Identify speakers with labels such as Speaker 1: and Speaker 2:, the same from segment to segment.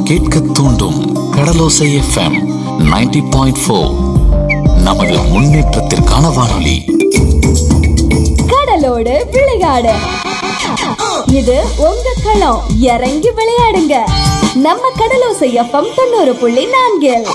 Speaker 1: கேட்க தூண்டும் கடலோசை FM 90.4 point four நமது முன்னேற்றத்திற்கான வானொலி
Speaker 2: கடலோடு விளையாடு இது உங்க களம் இறங்கி விளையாடுங்க நம்ம கடலோசை எஃப்எம் தொண்ணூறு புள்ளி நான்கில்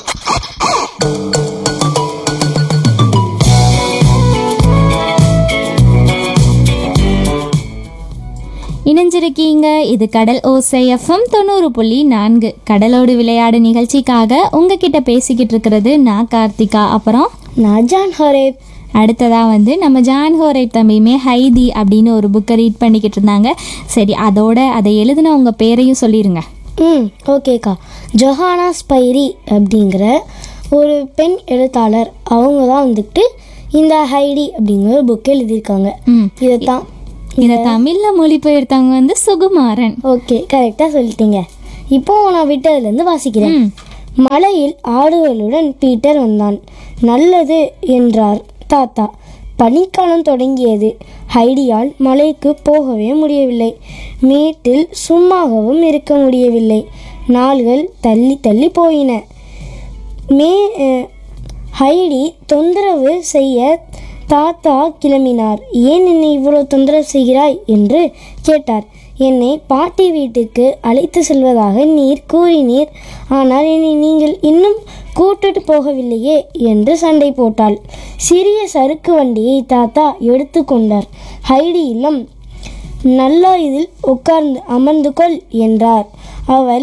Speaker 3: இணைஞ்சிருக்கீங்க இது கடல் ஓசை எஃப்எம் தொண்ணூறு புள்ளி நான்கு கடலோடு விளையாடு நிகழ்ச்சிக்காக உங்ககிட்ட பேசிக்கிட்டு இருக்கிறது நான் கார்த்திகா அப்புறம்
Speaker 4: நான் ஜான் ஹரேப்
Speaker 3: அடுத்ததா வந்து நம்ம ஜான் ஹோரை தம்பியுமே ஹைதி அப்படின்னு ஒரு புக்கை ரீட் பண்ணிக்கிட்டு இருந்தாங்க சரி அதோட அதை எழுதின உங்க பேரையும் சொல்லிருங்க
Speaker 4: ம் ஓகேக்கா ஜொஹானா ஸ்பைரி அப்படிங்கிற ஒரு பெண் எழுத்தாளர் அவங்க தான் வந்துட்டு இந்த ஹைடி அப்படிங்கிற ஒரு புக் எழுதியிருக்காங்க
Speaker 3: ம்
Speaker 4: இதைத்தான்
Speaker 3: இதை தமிழ்ல மொழிபெயர்த்தவங்க வந்து சுகுமாரன்
Speaker 4: ஓகே கரெக்டாக சொல்லிட்டீங்க இப்போ நான் விட்டதுலேருந்து வாசிக்கிறேன்
Speaker 3: ம்
Speaker 4: மலையில் ஆடுகளுடன் பீட்டர் வந்தான் நல்லது என்றார் தாத்தா பனிக்காலம் தொடங்கியது ஹைடியால் மலைக்கு போகவே முடியவில்லை மேட்டில் சும்மாகவும் இருக்க முடியவில்லை நாள்கள் தள்ளி தள்ளி போயின மே அஹ், ஹைடி தொந்தரவு செய்ய தாத்தா கிளம்பினார் ஏன் என்னை இவ்வளோ தொந்தரவு செய்கிறாய் என்று கேட்டார் என்னை பாட்டி வீட்டுக்கு அழைத்து செல்வதாக நீர் கூறினீர் ஆனால் என்னை நீங்கள் இன்னும் கூட்டிட்டு போகவில்லையே என்று சண்டை போட்டாள் சிறிய சறுக்கு வண்டியை தாத்தா எடுத்துக்கொண்டார் ஹைடி இல்லம் நல்லா இதில் உட்கார்ந்து அமர்ந்து கொள் என்றார் அவள்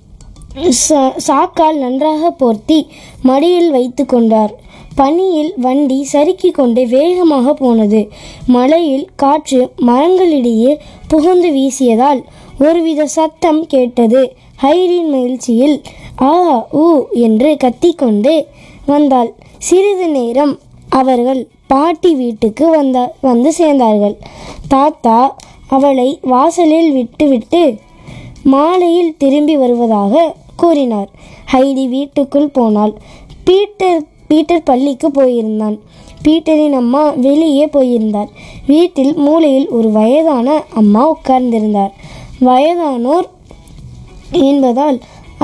Speaker 4: சா- சாக்கால் நன்றாக போர்த்தி மடியில் வைத்து கொண்டார் பனியில் வண்டி சறுக்கிக் கொண்டு வேகமாக போனது மழையில் காற்று மரங்களிடையே புகுந்து வீசியதால் ஒருவித சத்தம் கேட்டது ஹைரின் மகிழ்ச்சியில் ஆ ஊ என்று கத்திக்கொண்டே வந்தாள் சிறிது நேரம் அவர்கள் பாட்டி வீட்டுக்கு வந்த வந்து சேர்ந்தார்கள் தாத்தா அவளை வாசலில் விட்டுவிட்டு மாலையில் திரும்பி வருவதாக கூறினார் ஹைடி வீட்டுக்குள் போனாள் பீட்டர் பீட்டர் பள்ளிக்கு போயிருந்தான் பீட்டரின் அம்மா வெளியே போயிருந்தார் வீட்டில் மூலையில் ஒரு வயதான அம்மா உட்கார்ந்திருந்தார் வயதானோர் என்பதால்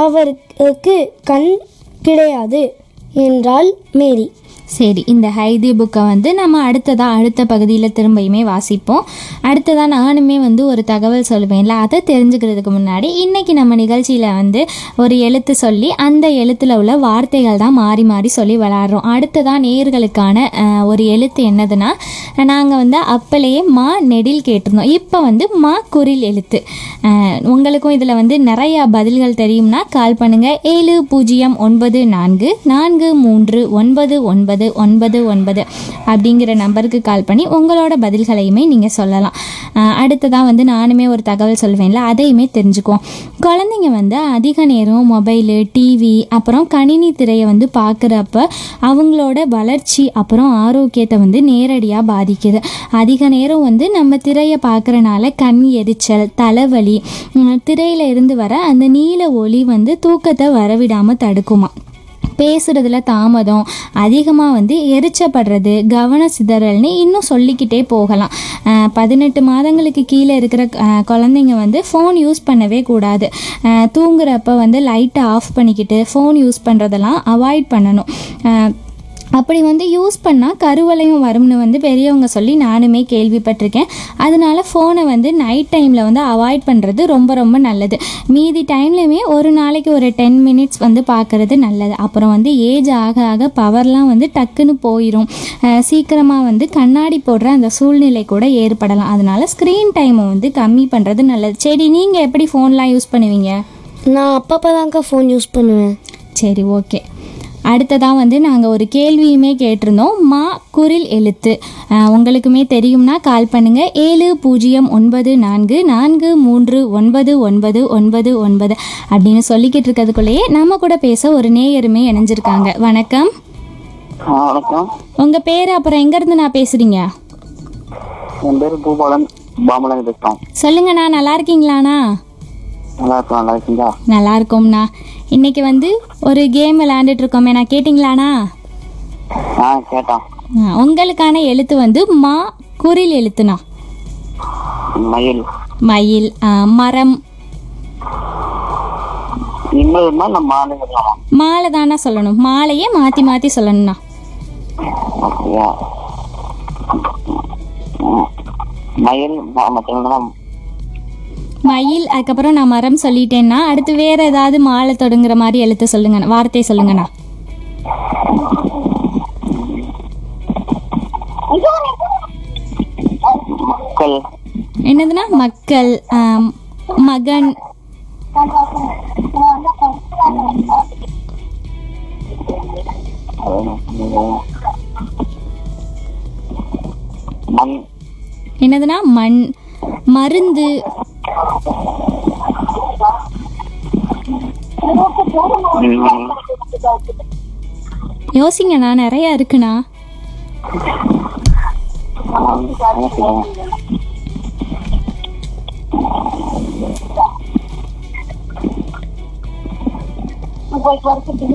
Speaker 4: அவருக்கு கண் கிடையாது என்றாள் மேரி
Speaker 3: சரி இந்த ஹைதி புக்கை வந்து நம்ம அடுத்ததாக அடுத்த பகுதியில் திரும்பியுமே வாசிப்போம் அடுத்ததாக நானுமே வந்து ஒரு தகவல் சொல்லுவேன்ல அதை தெரிஞ்சுக்கிறதுக்கு முன்னாடி இன்னைக்கு நம்ம நிகழ்ச்சியில் வந்து ஒரு எழுத்து சொல்லி அந்த எழுத்தில் உள்ள வார்த்தைகள் தான் மாறி மாறி சொல்லி விளாட்றோம் அடுத்ததாக நேர்களுக்கான அஹ், ஒரு எழுத்து என்னதுன்னா நாங்கள் வந்து அப்பலையே மா நெடில் கேட்டிருந்தோம் இப்போ வந்து மா குரில் எழுத்து அஹ், உங்களுக்கும் இதில் வந்து நிறையா பதில்கள் தெரியும்னா கால் பண்ணுங்கள் ஏழு பூஜ்ஜியம் ஒன்பது நான்கு நான்கு மூன்று ஒன்பது ஒன்பது ஒன்பது ஒன்பது அப்படிங்கிற நம்பருக்கு கால் பண்ணி உங்களோட பதில்களையுமே நீங்கள் சொல்லலாம் அஹ், அடுத்ததாக வந்து நானுமே ஒரு தகவல் சொல்வேன்ல அதையுமே தெரிஞ்சுக்குவோம் குழந்தைங்க வந்து அதிக நேரம் மொபைலு டிவி அப்புறம் கணினி திரையை வந்து பார்க்குறப்ப அவங்களோட வளர்ச்சி அப்புறம் ஆரோக்கியத்தை வந்து நேரடியாக பாதிக்குது அதிக நேரம் வந்து நம்ம திரையை பார்க்குறனால கண் எரிச்சல் தலைவலி உம், திரையில இருந்து வர அந்த நீல ஒளி வந்து தூக்கத்தை வரவிடாமல் தடுக்குமா பேசுறதுல தாமதம் அதிகமாக வந்து எரிச்சப்படுறது கவன சிதறல்னு இன்னும் சொல்லிக்கிட்டே போகலாம் அஹ் பதினெட்டு மாதங்களுக்கு கீழே இருக்கிற அஹ், குழந்தைங்க வந்து ஃபோன் யூஸ் பண்ணவே கூடாது அஹ், தூங்குறப்ப வந்து லைட்டை ஆஃப் பண்ணிக்கிட்டு ஃபோன் யூஸ் பண்ணுறதெல்லாம் அவாய்ட் பண்ணணும் அஹ், அப்படி வந்து யூஸ் பண்ணால் கருவளையும் வரும்னு வந்து பெரியவங்க சொல்லி நானுமே கேள்விப்பட்டிருக்கேன் அதனால ஃபோனை வந்து நைட் டைமில் வந்து அவாய்ட் பண்ணுறது ரொம்ப ரொம்ப நல்லது மீதி டைம்லையுமே ஒரு நாளைக்கு ஒரு டென் மினிட்ஸ் வந்து பார்க்குறது நல்லது அப்புறம் வந்து ஏஜ் ஆக ஆக பவர்லாம் வந்து டக்குன்னு போயிடும் சீக்கிரமாக வந்து கண்ணாடி போடுற அந்த சூழ்நிலை கூட ஏற்படலாம் அதனால ஸ்க்ரீன் டைமை வந்து கம்மி பண்ணுறது நல்லது சரி நீங்கள் எப்படி ஃபோன்லாம் யூஸ் பண்ணுவீங்க
Speaker 4: நான் அப்பப்போ தான்க்கா ஃபோன் யூஸ் பண்ணுவேன்
Speaker 3: சரி ஓகே அடுத்ததாக வந்து நாங்கள் ஒரு கேள்வியுமே கேட்டிருந்தோம் மா குரில் எழுத்து அஹ், உங்களுக்குமே தெரியும்னா கால் பண்ணுங்கள் ஏழு பூஜ்ஜியம் ஒன்பது நான்கு நான்கு மூன்று ஒன்பது ஒன்பது ஒன்பது ஒன்பது அப்படின்னு சொல்லிக்கிட்டு இருக்கிறதுக்குள்ளேயே நம்ம கூட பேச ஒரு நேயருமே இணைஞ்சிருக்காங்க வணக்கம்
Speaker 5: ஆ வணக்கம்
Speaker 3: உங்கள் பேர் அப்புறம் எங்கேருந்து நான் பேசுகிறீங்க
Speaker 5: என் பேர் பூபாலன் பாமலன் பேசுகிறோம்
Speaker 3: சொல்லுங்கண்ணா நல்லா இருக்கீங்களாண்ணா
Speaker 5: நல்லா இருக்கோம் நல்லா இருக்கீங்களா
Speaker 3: நல்லா இருக்கோம்ண்ணா இன்னைக்கு வந்து ஒரு கேம் விளையாண்டுட்டு இருக்கோமே நான் கேட்டிங்களாண்ணா
Speaker 5: ஆ கேட்டான்
Speaker 3: ஆ, உங்களுக்கான எழுத்து வந்து மா குரில் எழுத்துண்ணா
Speaker 5: மயில்
Speaker 3: மயில் ஆ, மரம்
Speaker 5: இன்னொருமா இல்ல மாலை சொல்லலாமா
Speaker 3: மாலை தானே சொல்லணும் மாலையே மாற்றி மாற்றி சொல்லணும்ண்ணா
Speaker 5: அப்படியா ம். மயில் ம- மற்றவங்களாம்
Speaker 3: மயில் அதுக்கப்புறம் நான் மரம் சொல்லிட்டேன்னா அடுத்து வேற ஏதாவது மாலை தொடங்குற மாதிரி எழுத்து சொல்லுங்க வார்த்தை சொல்லுங்கண்ணா
Speaker 5: மக்கள்
Speaker 3: என்னதுன்னா மக்கள் ஆம், மகன்
Speaker 5: மண்
Speaker 3: என்னதுன்னா மண் மருந்து
Speaker 5: ம்.
Speaker 3: யோசிங்கண்ணா நிறைய இருக்குண்ணா
Speaker 5: என்ன சொல்லுங்க